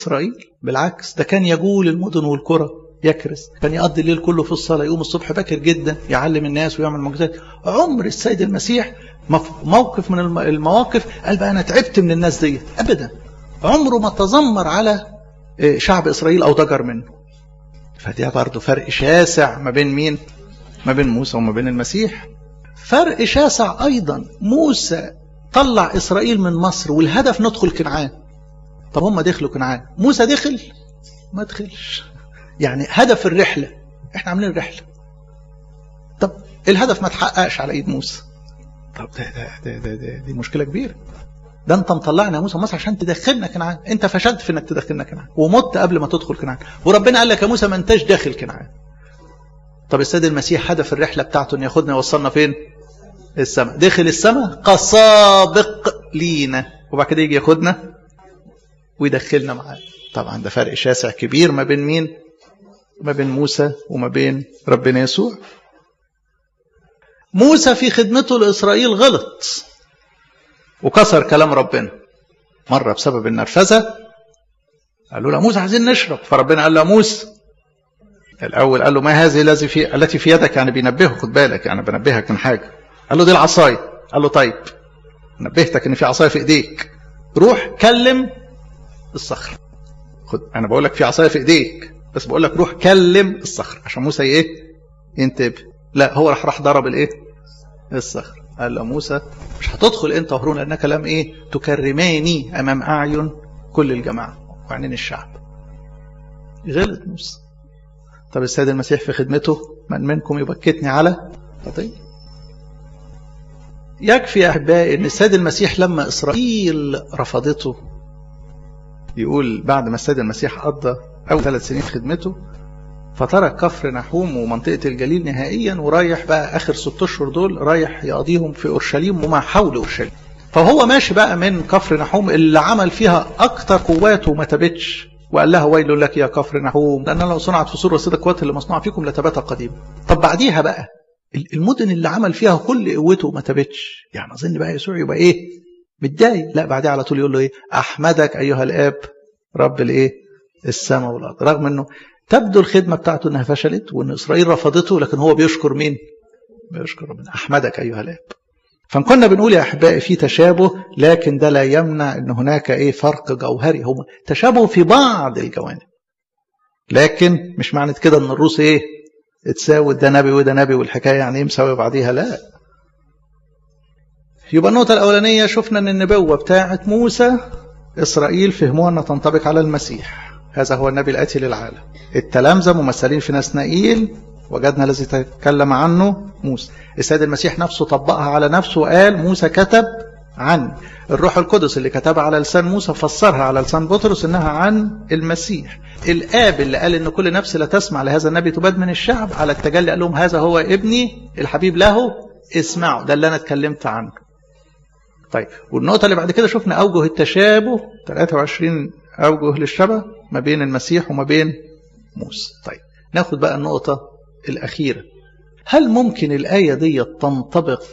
إسرائيل بالعكس ده كان يجول المدن والقرى يكرس كان يقضي الليل كله في الصلاة يقوم الصبح باكر جدا يعلم الناس ويعمل معجزات عمر السيد المسيح موقف من المواقف قال بقى أنا تعبت من الناس دي أبدا عمره ما تذمر على شعب إسرائيل أو ضجر منه فدي برضه فرق شاسع ما بين مين ما بين موسى وما بين المسيح فرق شاسع أيضا موسى طلع إسرائيل من مصر والهدف ندخل كنعان طب هم دخلوا كنعان موسى دخل ما دخلش يعني هدف الرحلة احنا عاملين رحلة طب الهدف ما تحققش على ايد موسى طب ده ده ده, ده, ده دي مشكلة كبيرة ده انت مطلعنا يا موسى مصر عشان تدخلنا كنعان انت فشلت في انك تدخلنا كنعان ومت قبل ما تدخل كنعان وربنا قال لك يا موسى ما انتش داخل كنعان طب السيد المسيح هدف الرحلة بتاعته ان ياخدنا يوصلنا فين السماء دخل السماء كسابق لينا وبعد كده يجي ياخدنا ويدخلنا معاه طبعا ده فرق شاسع كبير ما بين مين ما بين موسى وما بين ربنا يسوع موسى في خدمته لإسرائيل غلط وكسر كلام ربنا مرة بسبب النرفزة قالوا له موسى عايزين نشرب فربنا قال له موسى الأول قال له ما هذه الذي في التي في يدك يعني بينبهه خد بالك يعني بنبهك من حاجة قال له دي العصاية قال له طيب نبهتك ان في عصاية في ايديك روح كلم الصخر خد انا بقول لك في عصاية في ايديك بس بقول لك روح كلم الصخر عشان موسى ايه ينتبه لا هو راح راح ضرب الايه الصخر قال له موسى مش هتدخل انت وهارون لان كلام ايه تكرماني امام اعين كل الجماعه وعينين الشعب غلط موسى طب السيد المسيح في خدمته من منكم يبكتني على خطيه يكفي يا احبائي ان السيد المسيح لما اسرائيل رفضته يقول بعد ما السيد المسيح قضى أول ثلاث سنين خدمته فترك كفر نحوم ومنطقة الجليل نهائيا ورايح بقى آخر ست أشهر دول رايح يقضيهم في أورشليم وما حول أورشليم فهو ماشي بقى من كفر نحوم اللي عمل فيها أكتر قواته وما تبتش وقال لها ويل لك يا كفر نحوم لأن لو صنعت في سور رصيد القوات اللي مصنوعة فيكم لتبات قديم طب بعديها بقى المدن اللي عمل فيها كل قوته وما تبتش يعني أظن بقى يسوع يبقى إيه متضايق لا بعديها على طول يقول له إيه أحمدك أيها الآب رب الإيه السماء والأرض رغم أنه تبدو الخدمة بتاعته أنها فشلت وأن إسرائيل رفضته لكن هو بيشكر مين بيشكر ربنا أحمدك أيها الآب فكنا بنقول يا أحبائي في تشابه لكن ده لا يمنع أن هناك إيه فرق جوهري هم تشابه في بعض الجوانب لكن مش معنى كده أن الروس إيه اتساوت ده نبي وده نبي والحكاية يعني إيه مساوي بعضيها لا يبقى النقطة الأولانية شفنا أن النبوة بتاعت موسى إسرائيل فهموها أنها تنطبق على المسيح هذا هو النبي الآتي للعالم التلامذة ممثلين في نسنائيل وجدنا الذي تكلم عنه موسى السيد المسيح نفسه طبقها على نفسه وقال موسى كتب عن الروح القدس اللي كتبها على لسان موسى فسرها على لسان بطرس انها عن المسيح الاب اللي قال ان كل نفس لا تسمع لهذا النبي تباد من الشعب على التجلي قال لهم هذا هو ابني الحبيب له اسمعوا ده اللي انا اتكلمت عنه طيب والنقطه اللي بعد كده شفنا اوجه التشابه 23 اوجه للشبه ما بين المسيح وما بين موسى طيب ناخد بقى النقطه الاخيره هل ممكن الايه دي تنطبق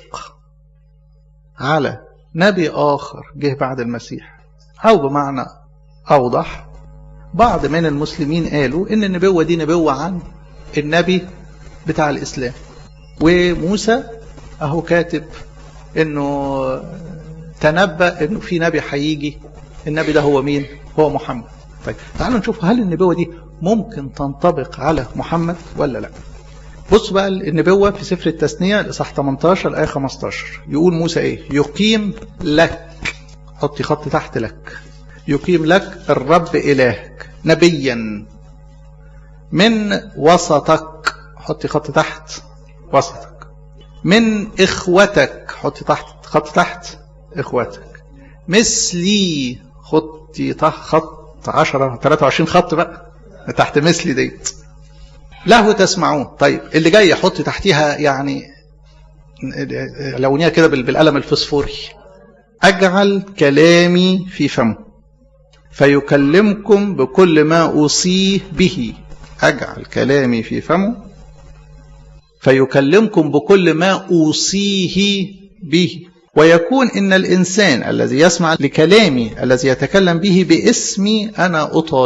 على نبي آخر جه بعد المسيح أو بمعنى أوضح بعض من المسلمين قالوا إن النبوة دي نبوة عن النبي بتاع الإسلام وموسى أهو كاتب إنه تنبأ إنه في نبي هيجي النبي ده هو مين؟ هو محمد طيب تعالوا نشوف هل النبوة دي ممكن تنطبق على محمد ولا لا بص بقى النبوة في سفر التثنية الإصحاح 18 الآية 15 يقول موسى إيه يقيم لك حطي خط تحت لك يقيم لك الرب إلهك نبيا من وسطك حطي خط تحت وسطك من إخوتك حطي تحت خط تحت إخوتك مثلي خطي تحت خط 10 23 خط بقى تحت مثلي ديت له تسمعون طيب اللي جاي يحط تحتيها يعني لونيها كده بالقلم الفسفوري أجعل كلامي في فمه فيكلمكم بكل ما أوصيه به أجعل كلامي في فمه فيكلمكم بكل ما أوصيه به ويكون إن الإنسان الذي يسمع لكلامي الذي يتكلم به باسمي أنا أطالب